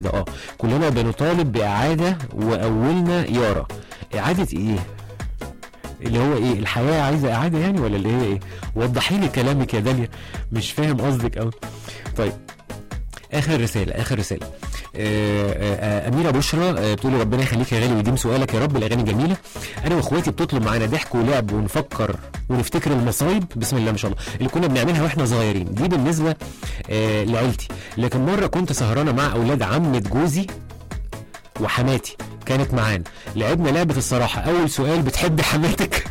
ده اه كلنا بنطالب بإعادة وأولنا يارا إعادة إيه؟ اللي هو إيه الحياة عايزة إعادة يعني ولا اللي هي إيه؟ وضحي لي كلامك يا داليا مش فاهم قصدك أوي طيب آخر رسالة آخر رسالة آه، آه، أميرة بشرى آه، بتقولي ربنا يخليك يا غالي ويديم سؤالك يا رب الأغاني جميلة أنا وإخواتي بتطلب معانا ضحك ولعب ونفكر ونفتكر المصايب بسم الله ما شاء الله اللي كنا بنعملها واحنا صغيرين دي بالنسبة آه، لعيلتي لكن مرة كنت سهرانة مع أولاد عمة جوزي وحماتي كانت معانا لعبنا لعبة الصراحة أول سؤال بتحب حماتك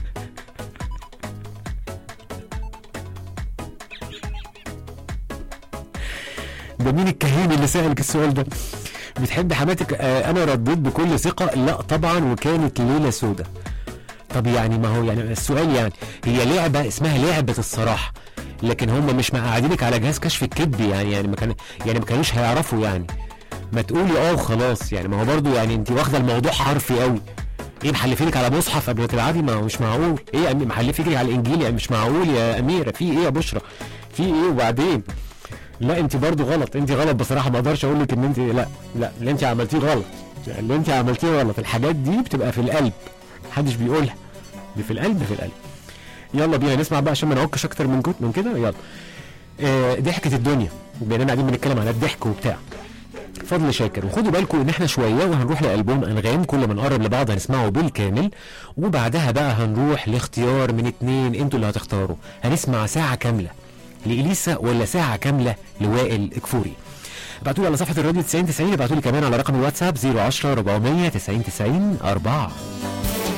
ده مين الكهين اللي سألك السؤال ده بتحب حماتك آه انا رديت بكل ثقة لا طبعا وكانت ليلة سودة طب يعني ما هو يعني السؤال يعني هي لعبة اسمها لعبة الصراحة لكن هم مش مقعدينك على جهاز كشف الكذب يعني يعني ما كان يعني ما كانوش هيعرفوا يعني ما تقولي اه وخلاص يعني ما هو برضو يعني انت واخده الموضوع حرفي قوي ايه محلفينك على مصحف قبل ما تلعبي ما هو مش معقول ايه يا أمي- محلفينك على الانجيل يعني مش معقول يا اميره في ايه يا بشرى في ايه وبعدين لا انت برضو غلط انت غلط بصراحه ما اقدرش اقول لك ان انت لا لا اللي انت عملتيه غلط اللي انت عملتيه غلط الحاجات دي بتبقى في القلب محدش بيقولها دي في القلب في القلب يلا بينا نسمع بقى عشان ما نعكش اكتر من كده من كده يلا آه ضحكة الدنيا بيننا قاعدين بنتكلم على الضحك وبتاع فضل شاكر وخدوا بالكم ان احنا شويه وهنروح لالبوم انغام كل ما نقرب لبعض هنسمعه بالكامل وبعدها بقى هنروح لاختيار من اتنين انتوا اللي هتختاروا هنسمع ساعه كامله لإليسا ولا ساعه كامله لوائل كفوري ابعتوا لي على صفحه الراديو 90 90 ابعتوا لي كمان على رقم الواتساب 010 400 90 90 4